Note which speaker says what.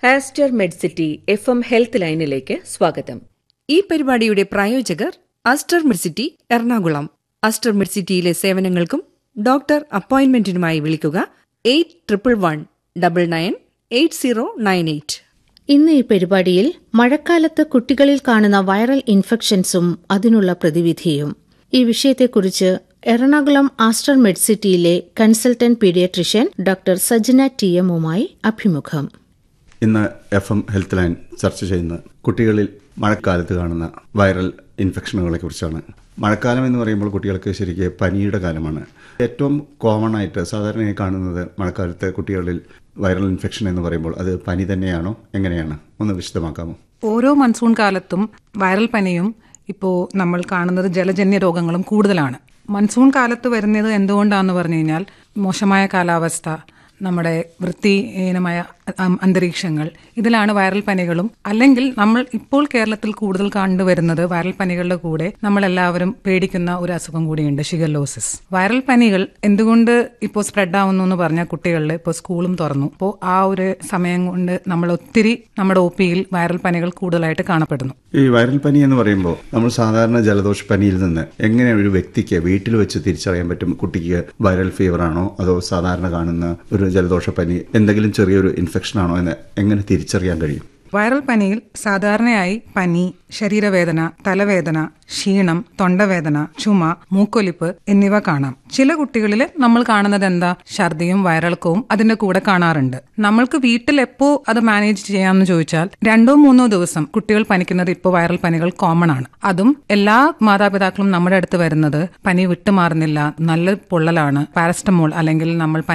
Speaker 1: Aster Medcity F M health ലൈനിലേക്ക് സ്വാഗതം
Speaker 2: ഈ പരിപാടിയുടെ പ്രായോജകർ അസ്റ്റർ മിഡ്സിറ്റി എറണാകുളം അസ്റ്റർ മിഡ്സിറ്റിയിലെ സേവനങ്ങൾക്കും ഡോക്ടർ അപ്പോയിന്റ്മെന്റിനുമായി വിളിക്കുക eight triple one double nine eight zero nine eight
Speaker 3: ഇന്ന് ഈ പരിപാടിയിൽ മഴക്കാലത്ത് കുട്ടികളിൽ കാണുന്ന വൈറൽ ഇൻഫെക്ഷൻസും അതിനുള്ള പ്രതിവിധിയും ഈ വിഷയത്തെക്കുറിച്ച് എറണാകുളം ആസ്റ്റർ മെഡ്സിറ്റിയിലെ consultant paediatrician doctor Sajna T എമ്മുമായി അഭിമുഖം
Speaker 4: ഇന്ന് എഫ് എം ഹെൽത്ത് ലൈൻ ചർച്ച ചെയ്യുന്ന കുട്ടികളിൽ മഴക്കാലത്ത് കാണുന്ന വൈറൽ ഇൻഫെക്ഷനുകളെ കുറിച്ചാണ് മഴക്കാലം എന്ന് പറയുമ്പോൾ കുട്ടികൾക്ക് ശരിക്ക് പനിയുടെ കാലമാണ് ഏറ്റവും കോമൺ ആയിട്ട് സാധാരണയായി കാണുന്നത് മഴക്കാലത്ത് കുട്ടികളിൽ വൈറൽ ഇൻഫെക്ഷൻ എന്ന് പറയുമ്പോൾ അത് പനി തന്നെയാണോ എങ്ങനെയാണ് ഒന്ന് വിശദമാക്കാമോ
Speaker 5: ഓരോ മൺസൂൺ കാലത്തും വൈറൽ പനിയും ഇപ്പോൾ നമ്മൾ കാണുന്നത് ജലജന്യ രോഗങ്ങളും കൂടുതലാണ് മൺസൂൺ കാലത്ത് വരുന്നത് എന്തുകൊണ്ടാണെന്ന് പറഞ്ഞു കഴിഞ്ഞാൽ മോശമായ കാലാവസ്ഥ നമ്മുടെ വൃത്തിഹീനമായ അം- അന്തരീക്ഷങ്ങൾ ഇതിലാണ് വൈറൽ പനികളും അല്ലെങ്കിൽ നമ്മൾ ഇപ്പോൾ കേരളത്തിൽ കൂടുതൽ കണ്ടുവരുന്നത് വൈറൽ പനികളുടെ കൂടെ നമ്മൾ എല്ലാവരും പേടിക്കുന്ന ഒരു അസുഖം കൂടിയുണ്ട് ഷിഗല്ലോസിസ് വൈറൽ പനികൾ എന്തുകൊണ്ട് ഇപ്പോൾ സ്പ്രെഡ് ആവുന്നു എന്ന് പറഞ്ഞാൽ കുട്ടികളിൽ ഇപ്പോൾ സ്കൂളും തുറന്നു അപ്പോൾ ആ ഒരു സമയം കൊണ്ട് നമ്മൾ ഒത്തിരി നമ്മുടെ ഒ പിയിൽ വൈറൽ പനികൾ കൂടുതലായിട്ട് കാണപ്പെടുന്നു
Speaker 4: ഈ വൈറൽ പനി എന്ന് പറയുമ്പോൾ നമ്മൾ സാധാരണ ജലദോഷ പനിയിൽ നിന്ന് എങ്ങനെ ഒരു വ്യക്തിക്ക് വീട്ടിൽ വെച്ച് തിരിച്ചറിയാൻ പറ്റും കുട്ടിക്ക് വൈറൽ ഫീവർ ആണോ അതോ സാധാരണ കാണുന്ന ഒരു ജലദോഷ പനി എന്തെങ്കിലും ചെറിയൊരു ഇൻഫെക്ഷൻ ആണോ എന്ന് എങ്ങനെ തിരിച്ചറിയാൻ കഴിയും
Speaker 5: വൈറൽ പനിയിൽ സാധാരണയായി പനി ശരീരവേദന തലവേദന ക്ഷീണം തൊണ്ടവേദന ചുമ മൂക്കൊലിപ്പ് എന്നിവ കാണാം ചില കുട്ടികളിൽ നമ്മൾ കാണുന്നത് എന്താ ഛർദിയും വയറിളക്കവും അതിന്റെ കൂടെ കാണാറുണ്ട് നമ്മൾക്ക് വീട്ടിൽ എപ്പോ അത് മാനേജ് ചെയ്യാമെന്ന് ചോദിച്ചാൽ രണ്ടോ മൂന്നോ ദിവസം കുട്ടികൾ പനിക്കുന്നത് ഇപ്പോൾ വൈറൽ പനികൾ കോമൺ ആണ് അതും എല്ലാ മാതാപിതാക്കളും നമ്മുടെ അടുത്ത് വരുന്നത് പനി വിട്ടുമാറുന്നില്ല നല്ല പൊള്ളലാണ് പാരസ്റ്റമോൾ അല്ലെങ്കിൽ നമ്മൾ